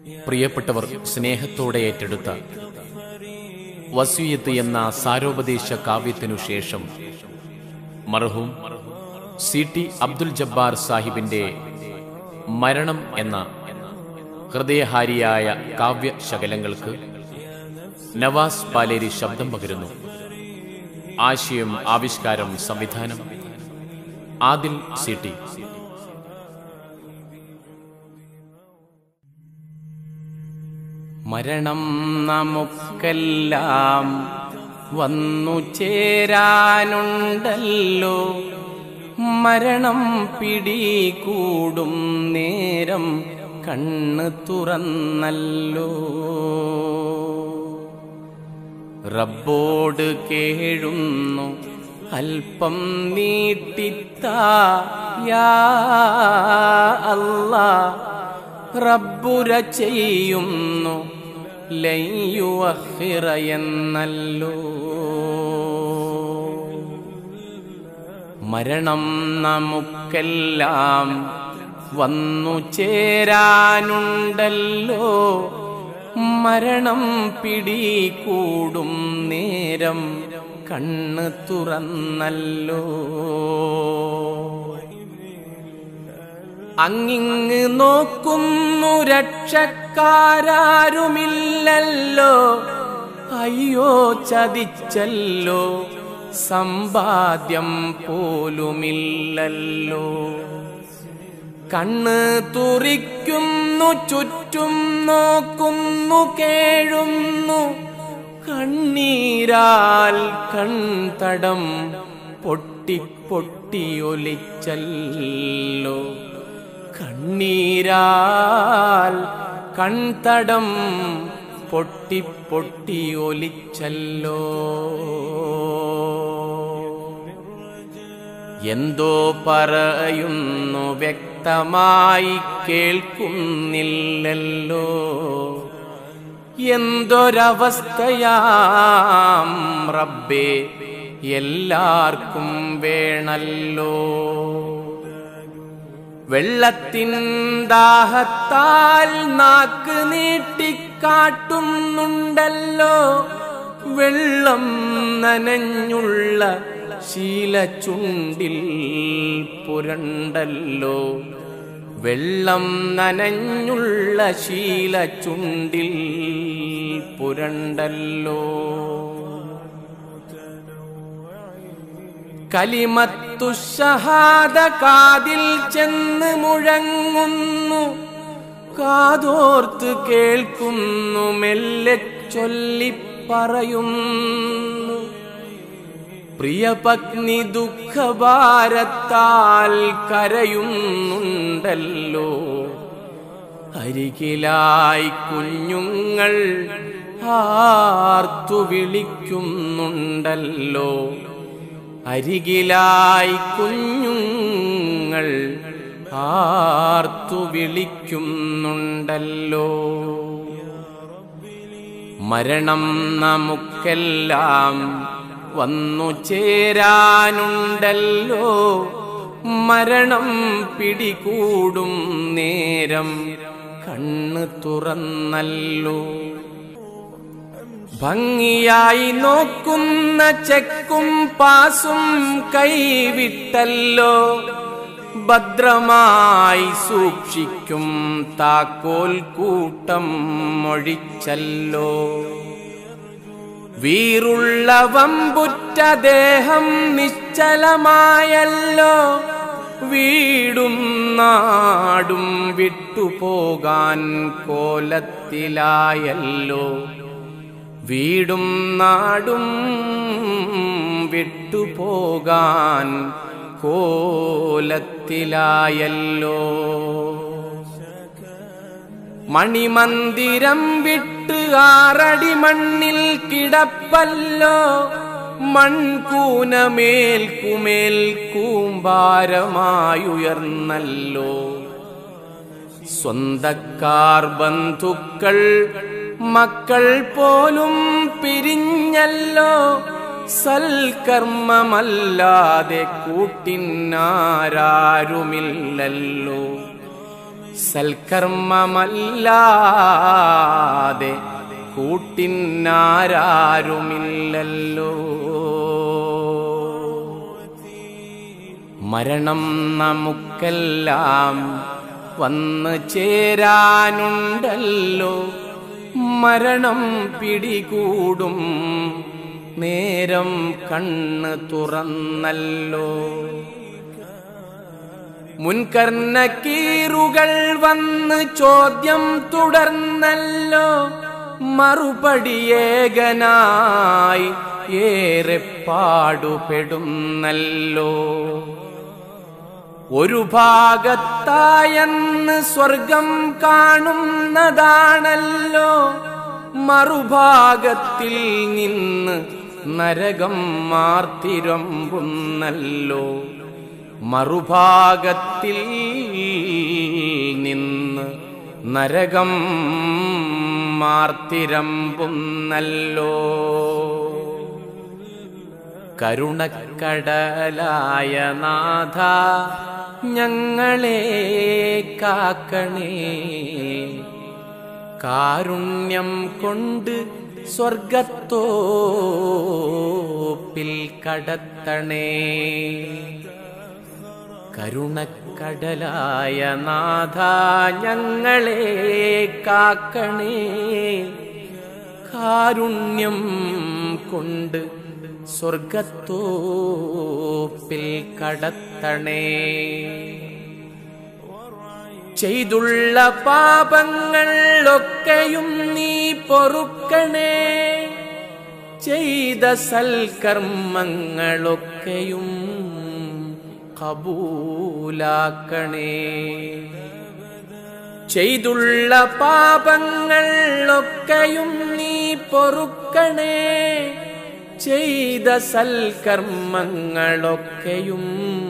പ്രിയപ്പെട്ടവർ സ്നേഹത്തോടെ ഏറ്റെടുത്ത വസീയത്ത് എന്ന സാരോപദേശ കാവ്യത്തിനു ശേഷം മർഹൂം സി ടി അബ്ദുൽ ജബ്ബാർ സാഹിബിന്റെ മരണം എന്ന ഹൃദയഹാരിയായ കാവ്യ ശകലങ്ങൾക്ക് നവാസ് പാലേരി ശബ്ദം പകരുന്നു ആശയം ആവിഷ്കാരം സംവിധാനം ആദിൽ സി ടി മരണം നമുക്കെല്ലാം വന്നു ചേരാനുണ്ടല്ലോ മരണം പിടികൂടും നേരം കണ്ണ് തുറന്നല്ലോ റബ്ബോട് കേഴുന്നു അല്പം നീട്ടിത്താ യാ അല്ലാ റബ്ബുര ചെയ്യുന്നു ലയ്യുവഹിറ എന്നല്ലോ മരണം നമുക്കെല്ലാം വന്നു ചേരാനുണ്ടല്ലോ മരണം പിടികൂടും നേരം കണ്ണ് തുറന്നല്ലോ അങ്ങിങ് നോക്കുന്നു രക്ഷക്കാരാരുമില്ലല്ലോ അയ്യോ ചതിച്ചല്ലോ സമ്പാദ്യം പോലുമില്ലല്ലോ കണ്ണ് തുറിക്കുന്നു ചുറ്റും നോക്കുന്നു കേഴുന്നു കണ്ണീരാൽ കൺതടം പൊട്ടി പൊട്ടിയൊലിച്ചല്ലോ കണ്ണീരാൽ കൺതടം പൊട്ടി പൊട്ടി ഒലിച്ചല്ലോ എന്തോ പറയുന്നു വ്യക്തമായി കേൾക്കുന്നില്ലല്ലോ എന്തൊരവസ്ഥയാം റബ്ബേ എല്ലാവർക്കും വേണല്ലോ വെള്ളത്തിൻ ദാഹത്താൽ നാക്ക് നീട്ടിക്കാട്ടുന്നുണ്ടല്ലോ വെള്ളം നനഞ്ഞുള്ള ശീല ചുണ്ടിൽ പുരണ്ടല്ലോ വെള്ളം നനഞ്ഞുള്ള ശീല ചുണ്ടിൽ പുരണ്ടല്ലോ കലിമത്തു ഷഹാദ കാതിൽ ചെന്ന് മുഴങ്ങുന്നു കാതോർത്ത് കേൾക്കുന്നു മെല്ലെ ചൊല്ലി പറയുന്നു പ്രിയപത്നി ദുഃഖഭാരത്താൽ കരയുന്നുണ്ടല്ലോ അരികിലായി കുഞ്ഞുങ്ങൾ ആർത്തു വിളിക്കുന്നുണ്ടല്ലോ അരികിലായി കുഞ്ഞുങ്ങൾ ആർത്തു വിളിക്കുന്നുണ്ടല്ലോ മരണം നമുക്കെല്ലാം വന്നു ചേരാനുണ്ടല്ലോ മരണം പിടികൂടും നേരം കണ്ണ് തുറന്നല്ലോ ഭംഗിയായി നോക്കുന്ന ചെക്കും പാസും കൈവിട്ടല്ലോ ഭദ്രമായി സൂക്ഷിക്കും താക്കോൽ കൂട്ടം മൊഴിച്ചല്ലോ വീറുള്ള വമ്പുറ്റ ദേഹം നിശ്ചലമായല്ലോ വീടും നാടും വിട്ടുപോകാൻ കോലത്തിലായല്ലോ വീടും നാടും വിട്ടുപോകാൻ കോലത്തിലായല്ലോ മണിമന്ദിരം വിട്ട് ആറടി മണ്ണിൽ കിടപ്പല്ലോ മൺകൂനമേൽക്കുമേൽ കൂമ്പാരമായുയർന്നല്ലോ സ്വന്തക്കാർ ബന്ധുക്കൾ മക്കൾ പോലും പിരിഞ്ഞല്ലോ സൽക്കർമ്മമല്ലാതെ കൂട്ടിനാരാരുമില്ലല്ലോ സൽക്കർമ്മമല്ലാതെ കൂട്ടിനാരാരുമില്ലല്ലോ മരണം നമുക്കെല്ലാം വന്നു ചേരാനുണ്ടല്ലോ മരണം പിടികൂടും നേരം കണ്ണ് തുറന്നല്ലോ മുൻകർണക്കീറുകൾ വന്ന് ചോദ്യം തുടർന്നല്ലോ മറുപടിയേകനായി ഏറെ പാടുപെടുന്നല്ലോ ഒരു ഭാഗത്തായെന്ന് സ്വർഗം കാണുന്നതാണല്ലോ മറുഭാഗത്തിൽ നിന്ന് നരകം മാർത്തിരമ്പുന്നല്ലോ മറുഭാഗത്തിൽ നിന്ന് നരകം മാർത്തിരമ്പുന്നല്ലോ കരുണക്കടലായ നാഥ ഞങ്ങളെ കാക്കണേ കാരുണ്യം കൊണ്ട് സ്വർഗത്തോപ്പിൽ കടത്തണേ കരുണക്കടലായ നാഥ ഞങ്ങളെ കാക്കണേ കാരുണ്യം കൊണ്ട് സ്വർഗത്തോപ്പിൽ കടത്തണേ ചെയ്തുള്ള പാപങ്ങളൊക്കെയും നീ പൊറുക്കണേ ചെയ്ത സൽക്കർമ്മങ്ങളൊക്കെയും കബൂലാക്കണേ ചെയ്തുള്ള പാപങ്ങളൊക്കെയും നീ പൊറുക്കണേ ചെയ്ത സൽക്കർമ്മങ്ങളൊക്കെയും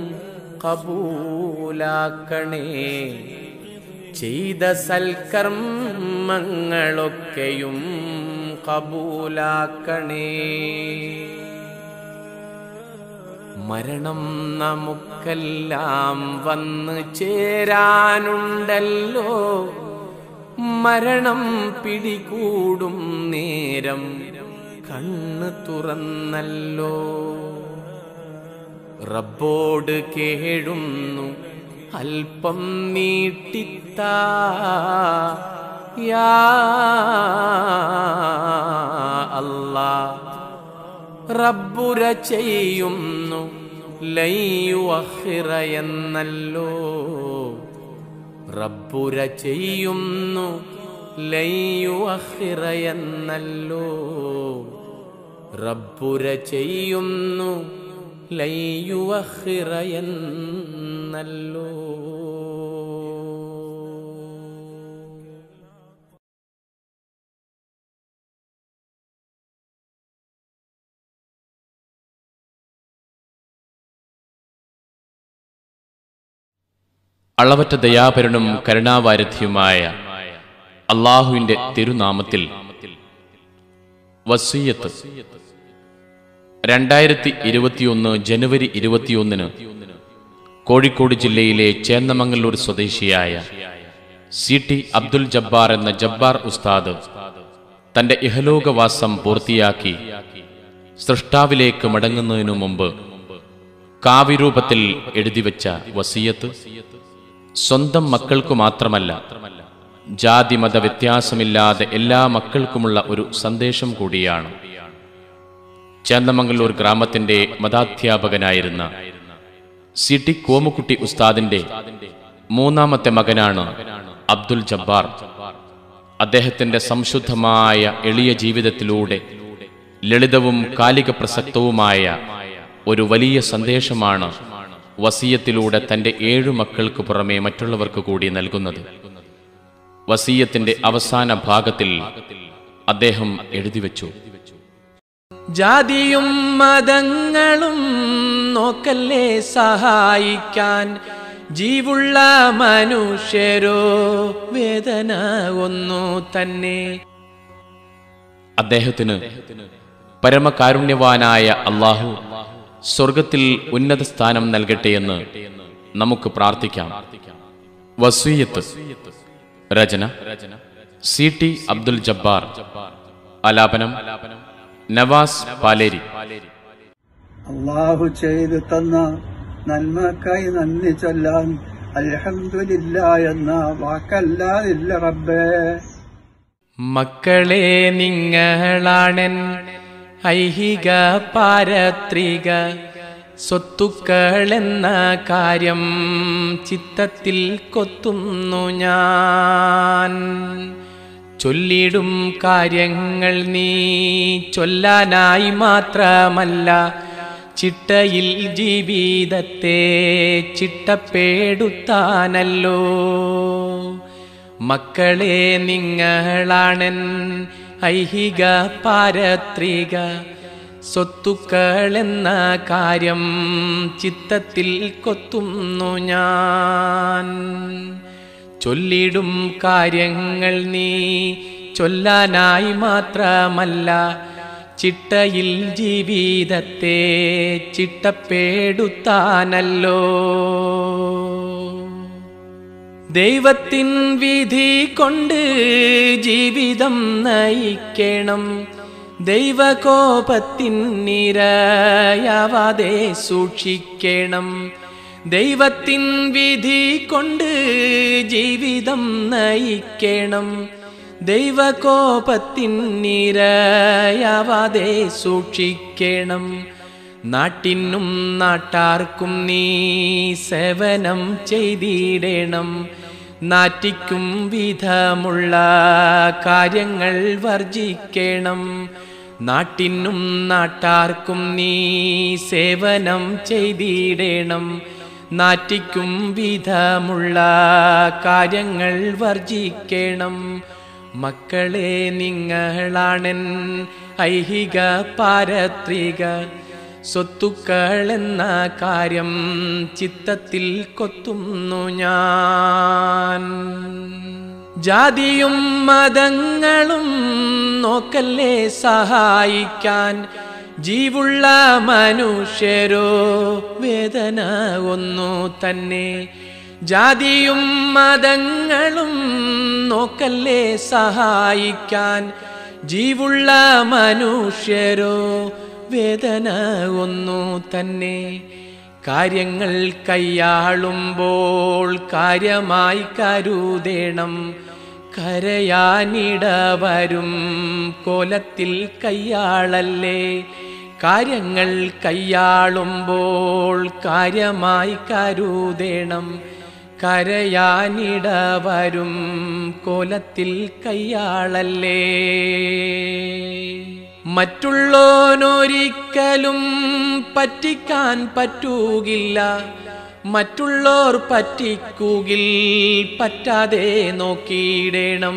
കബൂലാക്കണേ ചെയ്ത സൽക്കർമ്മങ്ങളൊക്കെയും കബൂലാക്കണേ മരണം നമുക്കെല്ലാം വന്ന് ചേരാനുണ്ടല്ലോ മരണം പിടികൂടും നേരം കണ്ണ് തുറന്നല്ലോ റബ്ബോട് കേഴുന്നു അല്പം നീട്ടിത്താ യാ അല്ലാ റബ്ബുര ചെയ്യുന്നു ലയ്യുഅഖിറ എന്നല്ലോ റബ്ബുര ചെയ്യുന്നു ലയ്യുഅഖിറ എന്നല്ലോ റബ്ബുര ചെയ്യുന്നു ലയ്യുഅഖിറ എന്നല്ലോ അളവറ്റ ദയാപരനും കരുണാവാരഥിയുമായ അള്ളാഹുവിന്റെ തിരുനാമത്തിൽ വസീയത്ത് രണ്ടായിരത്തി ഇരുപത്തിയൊന്ന് ജനുവരി ഇരുപത്തിയൊന്നിന് കോഴിക്കോട് ജില്ലയിലെ ചേന്നമംഗല്ലൂർ സ്വദേശിയായ സി ടി അബ്ദുൽ ജബ്ബാർ എന്ന ജബ്ബാർ ഉസ്താദ് തന്റെ ഇഹലോകവാസം പൂർത്തിയാക്കി സൃഷ്ടാവിലേക്ക് മടങ്ങുന്നതിനു മുമ്പ് കാവ്യരൂപത്തിൽ എഴുതിവെച്ച വസീയത്ത് സ്വന്തം മക്കൾക്കു മാത്രമല്ല ജാതി മത വ്യത്യാസമില്ലാതെ എല്ലാ മക്കൾക്കുമുള്ള ഒരു സന്ദേശം കൂടിയാണ് ചേന്നമംഗല്ലൂർ ഗ്രാമത്തിന്റെ മതാധ്യാപകനായിരുന്ന സി ടി കോമുക്കുട്ടി ഉസ്താദിന്റെ മൂന്നാമത്തെ മകനാണ് അബ്ദുൽ ജബ്ബാർ അദ്ദേഹത്തിന്റെ സംശുദ്ധമായ എളിയ ജീവിതത്തിലൂടെ ലളിതവും കാലിക പ്രസക്തവുമായ ഒരു വലിയ സന്ദേശമാണ് വസീയത്തിലൂടെ തന്റെ ഏഴു മക്കൾക്ക് പുറമെ മറ്റുള്ളവർക്ക് കൂടി നൽകുന്നത് വസീയത്തിന്റെ അവസാന ഭാഗത്തിൽ അദ്ദേഹം എഴുതിവെച്ചു ജാതിയും മതങ്ങളും നോക്കല്ലേ സഹായിക്കാൻ ജീവുള്ള മനുഷ്യരോ വേദന ഒന്നു തന്നെ അദ്ദേഹത്തിന് പരമകാരുണ്യവാനായ അള്ളാഹു സ്വർഗത്തിൽ ഉന്നത സ്ഥാനം നൽകട്ടെ എന്ന് നമുക്ക് പ്രാർത്ഥിക്കാം വസൂയത്ത് രചന സി ടി അബ്ദുൽ ജബ്ബാർ ആലാപനം നവാസ് പാലേരി അള്ളാഹു ചെയ്തു തന്ന നന്മക്കായി നന്ദി ചൊല്ലാൻ അൽഹംദുലില്ല എന്ന വാക്കല്ലാതില്ല റബ്ബേ മക്കളെ നിങ്ങളാണൻ ഐഹിക പാരത്രിക സ്വത്തുക്കളെന്ന കാര്യം ചിത്തത്തിൽ കൊത്തുന്നു ഞാൻ ചൊല്ലിടും കാര്യങ്ങൾ നീ ചൊല്ലാനായി മാത്രമല്ല ചിട്ടയിൽ ജീവിതത്തെ ചിട്ടപ്പെടുത്താനല്ലോ മക്കളെ നിങ്ങളാണൻ ഐഹിക പാരത്രിക സ്വത്തുക്കളെന്ന കാര്യം ചിത്തത്തിൽ കൊത്തുന്നു ഞാൻ ചൊല്ലിടും കാര്യങ്ങൾ നീ ചൊല്ലാനായി മാത്രമല്ല ചിട്ടയിൽ ജീവിതത്തെ ചിട്ടപ്പെടുത്താനല്ലോ ദൈവത്തിൻ വിധി കൊണ്ട് ജീവിതം നയിക്കണം ദൈവകോപത്തിൻ നിരയാവാതെ സൂക്ഷിക്കണം ദൈവത്തിൻ വിധി കൊണ്ട് ജീവിതം നയിക്കണം ദൈവകോപത്തിൻ നിരയാവാതെ സൂക്ഷിക്കണം നാട്ടിനും നാട്ടാർക്കും നീ സേവനം ചെയ്തിടണം നാറ്റിക്കും വിധമുള്ള കാര്യങ്ങൾ വർജിക്കണം നാട്ടിനും നാട്ടാർക്കും നീ സേവനം ചെയ്തിടണം നാറ്റിക്കും വിധമുള്ള കാര്യങ്ങൾ വർജിക്കണം മക്കളെ നിങ്ങളാണൻ ഐഹിക പാരത്രിക സ്വത്തുക്കളെന്ന കാര്യം ചിത്തത്തിൽ കൊത്തുന്നു ഞാൻ ജാതിയും മതങ്ങളും നോക്കല്ലേ സഹായിക്കാൻ ജീവുള്ള മനുഷ്യരോ വേദന ഒന്നു തന്നെ ജാതിയും മതങ്ങളും നോക്കല്ലേ സഹായിക്കാൻ ജീവുള്ള മനുഷ്യരോ വേദന ഒന്നു തന്നെ കാര്യങ്ങൾ കൈയാളുമ്പോൾ കാര്യമായി കരുതേണം കരയാനിടവരും കോലത്തിൽ കയ്യാളല്ലേ കാര്യങ്ങൾ കൈയാളുമ്പോൾ കാര്യമായി കരുതേണം കരയാനിടവരും കോലത്തിൽ കയ്യാളല്ലേ മറ്റുള്ളോനൊരിക്കലും പറ്റിക്കാൻ പറ്റൂകില്ല മറ്റുള്ളോർ പറ്റിക്കുകിൽ പറ്റാതെ നോക്കിയിടണം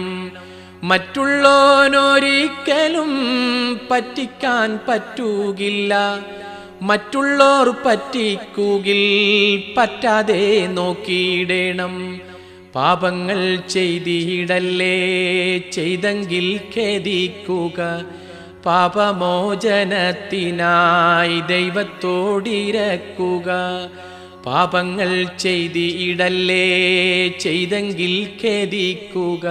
മറ്റുള്ളോനൊരിക്കലും പറ്റിക്കാൻ പറ്റൂകില്ല മറ്റുള്ളോർ പറ്റിക്കുകിൽ പറ്റാതെ നോക്കിയിടണം പാപങ്ങൾ ചെയ്തിടല്ലേ ചെയ്തെങ്കിൽ ഖേദിക്കുക പാപമോചനത്തിനായി ദൈവത്തോടിരക്കുക പാപങ്ങൾ ചെയ്തിടല്ലേ ചെയ്തെങ്കിൽ ഖേദിക്കുക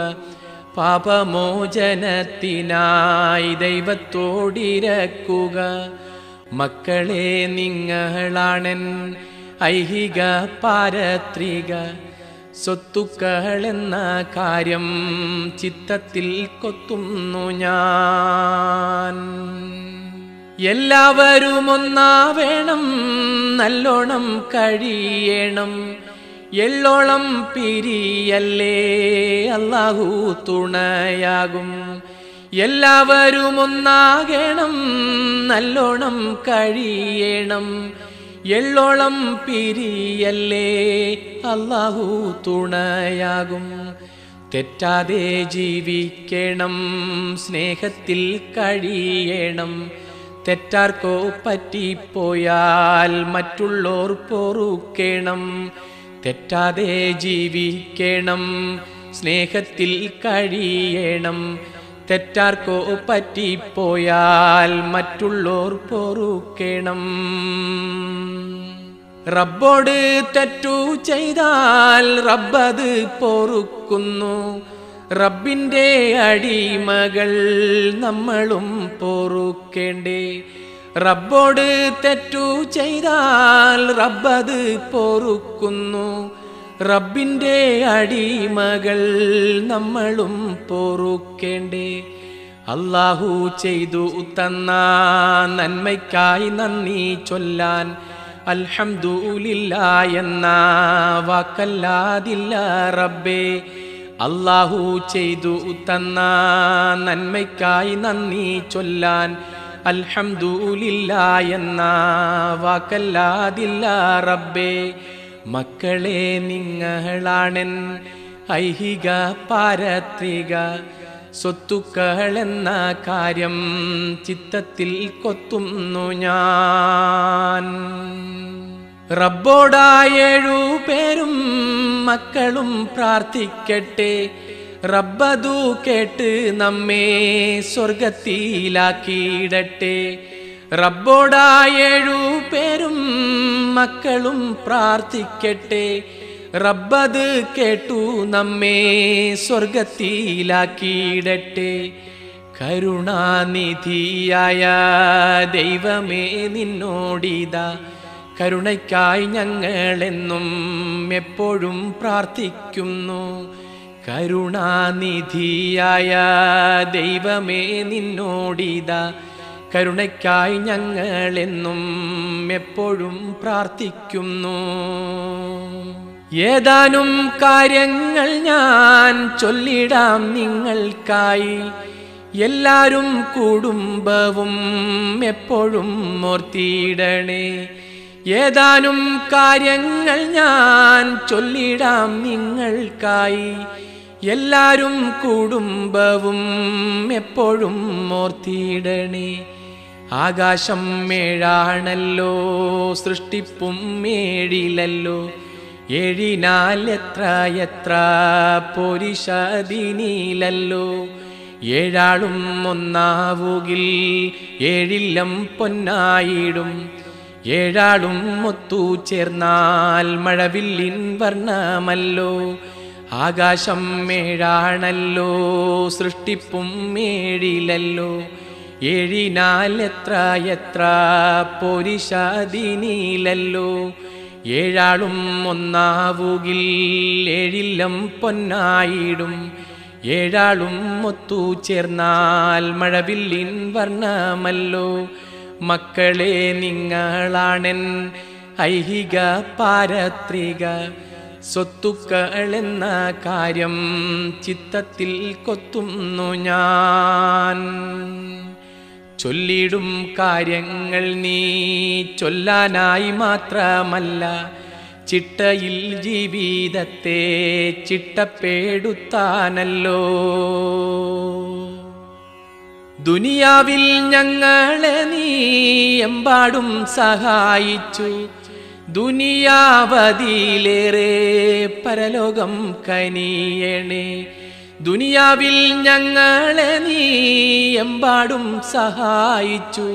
പാപമോചനത്തിനായി ദൈവത്തോടിരക്കുക മക്കളെ നിങ്ങളാണൻ ഐഹിക പാരത്രിക സ്വത്തുക്കളെന്ന കാര്യം ചിത്തത്തിൽ കൊത്തുന്നു ഞാൻ എല്ലാവരും ഒന്നാവേണം നല്ലോണം കഴിയണം എള്ളോളം പിരിയല്ലേ അല്ലാഹു തുണയാകും എല്ലാവരും ഒന്നാകണം നല്ലോണം കഴിയണം എള്ളോളം പിരിയല്ലേ അല്ലാഹു തുണയാകും തെറ്റാതെ ജീവിക്കണം സ്നേഹത്തിൽ കഴിയണം തെറ്റാർക്കോ പറ്റിപ്പോയാൽ മറ്റുള്ളോർ പൊറുക്കണം തെറ്റാതെ ജീവിക്കണം സ്നേഹത്തിൽ കഴിയണം തെറ്റാർക്കോ പറ്റിപ്പോയാൽ മറ്റുള്ളോർ പൊറുക്കണം റബ്ബോട് തെറ്റു ചെയ്താൽ റബ്ബത് പൊറുക്കുന്നു റബ്ബിൻ്റെ അടിമകൾ നമ്മളും പൊറുക്കേണ്ടേ റബ്ബോട് തെറ്റു ചെയ്താൽ റബ്ബത് പൊറുക്കുന്നു റബ്ബിൻ്റെ അടിമകൾ നമ്മളും പൊറുക്കേണ്ടേ അള്ളാഹു ചെയ്തു തന്ന നന്മയ്ക്കായി നന്ദി ചൊല്ലാൻ അൽഹംദുലില്ല എന്ന വാക്കല്ലാതില്ല റബ്ബേ അള്ളാഹു ചെയ്തു തന്ന നന്മയ്ക്കായി നന്ദി ചൊല്ലാൻ അൽഹംദുലില്ല എന്ന വാക്കല്ലാതില്ല റബ്ബേ മക്കളെ നിങ്ങളാണെൻ ഐഹിക പാരത്രിക സ്വത്തുക്കളെന്ന കാര്യം ചിത്തത്തിൽ കൊത്തുന്നു ഞാൻ റബ്ബോടായേഴു പേരും മക്കളും പ്രാർത്ഥിക്കട്ടെ റബ്ബതു കേട്ട് നമ്മെ സ്വർഗത്തിലാക്കിയിടട്ടെ റബ്ബോടായേഴു പേരും മക്കളും പ്രാർത്ഥിക്കട്ടെ റബ്ബത് കേട്ടു നമ്മെ സ്വർഗത്തിലാക്കിയിടട്ടെ കരുണാനിധിയായ ദൈവമേ നിന്നോടിതാ കരുണയ്ക്കായി ഞങ്ങളെന്നും എപ്പോഴും പ്രാർത്ഥിക്കുന്നു കരുണാനിധിയായ ദൈവമേ നിന്നോടിതാ കരുണയ്ക്കായി ഞങ്ങളെന്നും എപ്പോഴും പ്രാർത്ഥിക്കുന്നു ഏതാനും കാര്യങ്ങൾ ഞാൻ ചൊല്ലിടാം നിങ്ങൾക്കായി എല്ലാരും കുടുംബവും എപ്പോഴും ഓർത്തിയിടണേ ഏതാനും കാര്യങ്ങൾ ഞാൻ ചൊല്ലിടാം നിങ്ങൾക്കായി എല്ലാരും കുടുംബവും എപ്പോഴും ഓർത്തിയിടണേ ആകാശം ഏഴാണല്ലോ സൃഷ്ടിപ്പും ഏഴിലല്ലോ ഏഴിനാൽ എത്ര എത്ര പൊരിശതിനിലല്ലോ ഏഴാളും ഒന്നാവുകിൽ ഏഴില്ലം പൊന്നായിടും ഏഴാളും ഒത്തു ചേർന്നാൽ മഴവില്ലിൻ വർണ്ണമല്ലോ ആകാശം ഏഴാണല്ലോ സൃഷ്ടിപ്പും ഏഴിലല്ലോ ഏഴിനാൽ എത്ര എത്ര പൊരിശാദിനിലല്ലോ ഏഴാളും ഒന്നാവുകിൽ ഏഴില്ലം പൊന്നായിടും ഏഴാളും ഒത്തു ചേർന്നാൽ മഴവില്ലിൻ വർണ്ണമല്ലോ മക്കളെ നിങ്ങളാണെൻ ഐഹിക പാരത്രിക സ്വത്തുക്കളെന്ന കാര്യം ചിത്തത്തിൽ കൊത്തുന്നു ഞാൻ ചൊല്ലിടും കാര്യങ്ങൾ നീ ചൊല്ലാനായി മാത്രമല്ല ചിട്ടയിൽ ജീവിതത്തെ ചിട്ടപ്പെടുത്താനല്ലോ ദുനിയാവിൽ ഞങ്ങളെ നീ എമ്പാടും സഹായിച്ചു ദുനിയാവതിയിലേറെ പരലോകം കനിയണേ ദുനിയാവിൽ ഞങ്ങളെ നീ എമ്പാടും സഹായിച്ചു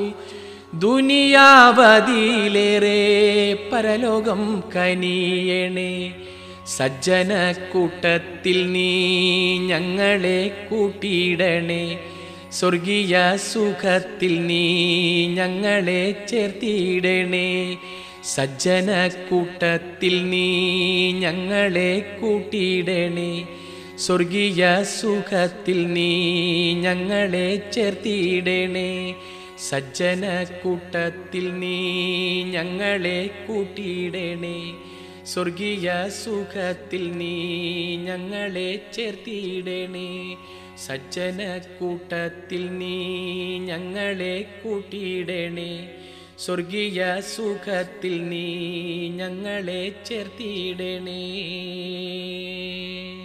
ദുനിയാവതിയിലേറെ പരലോകം കനിയണേ സജ്ജന കൂട്ടത്തിൽ നീ ഞങ്ങളെ കൂട്ടിയിടണേ സ്വർഗീയ സുഖത്തിൽ നീ ഞങ്ങളെ ചേർത്തിയിടണേ സജ്ജന കൂട്ടത്തിൽ നീ ഞങ്ങളെ കൂട്ടിയിടണേ സ്വർഗീയ സുഖത്തിൽ നീ ഞങ്ങളെ ചേർത്തിയിടണേ സജ്ജന കൂട്ടത്തിൽ നീ ഞങ്ങളെ കൂട്ടിയിടണേ സ്വർഗീയ സുഖത്തിൽ നീ ഞങ്ങളെ ചേർത്തിയിടണേ സജ്ജന കൂട്ടത്തിൽ നീ ഞങ്ങളെ കൂട്ടിയിടണേ സ്വർഗീയ സുഖത്തിൽ നീ ഞങ്ങളെ ചേർത്തിയിടണേ